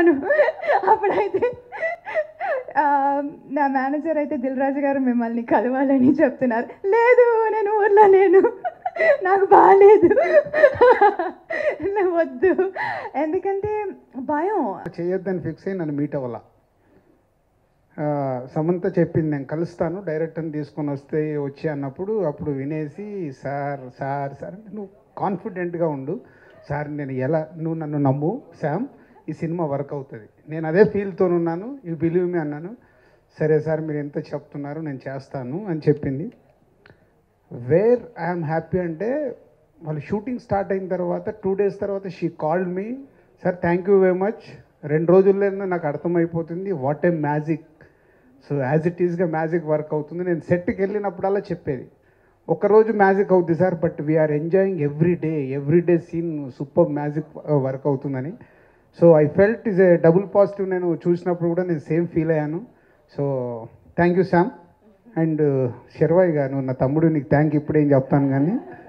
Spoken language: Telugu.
అనుకున్నాను అప్పుడైతే ఆ, నా మేనేజర్ అయితే దిల్ రాజు గారు మిమ్మల్ని కలవాలని చెప్తున్నారు లేదు నేను ఊర్లో లేను నాకు బాగాలేదు వద్దు ఎందుకంటే భయం చేయొద్దని ఫిక్స్ అయ్యి నన్ను మీట్ అవ్వాల ఆ, సమంత చెప్పింది నేను కలుస్తాను డైరెక్టర్ని తీసుకొని వస్తే వచ్చి అన్నప్పుడు అప్పుడు వినేసి సార్ సార్ సార్ అంటే నువ్వు కాన్ఫిడెంట్గా ఉండు సార్ నేను ఎలా నువ్వు నన్ను నమ్ము శామ్ ఈ సినిమా వర్క్ అవుతుంది నేను అదే ఫీల్తో ఉన్నాను యూ బిలీవ్ మీ అన్నాను సరే సార్ మీరు ఎంత చెప్తున్నారు నేను చేస్తాను అని చెప్పింది వేర్ ఐఎమ్ హ్యాపీ అంటే వాళ్ళు షూటింగ్ స్టార్ట్ అయిన తర్వాత టూ డేస్ తర్వాత she called me sir thank you very much రెండు రోజుల్లో నాకు అర్థమైపోతుంది what a magic so as it ఈస్గా మ్యాజిక్ వర్క్ అవుతుంది నేను సెట్కి వెళ్ళినప్పుడల్లా చెప్పేది ఒకరోజు మ్యాజిక్ అవుతుంది sir but we are enjoying every day every day scene super magic work అవుతుందని so I felt is a double positive నేను చూసినప్పుడు కూడా నేను సేమ్ ఫీల్ అయ్యాను so thank you Sam and Sharvai గారు నా తమ్ముడు నీకు థ్యాంక్ ఇప్పుడేం చెప్తాను కానీ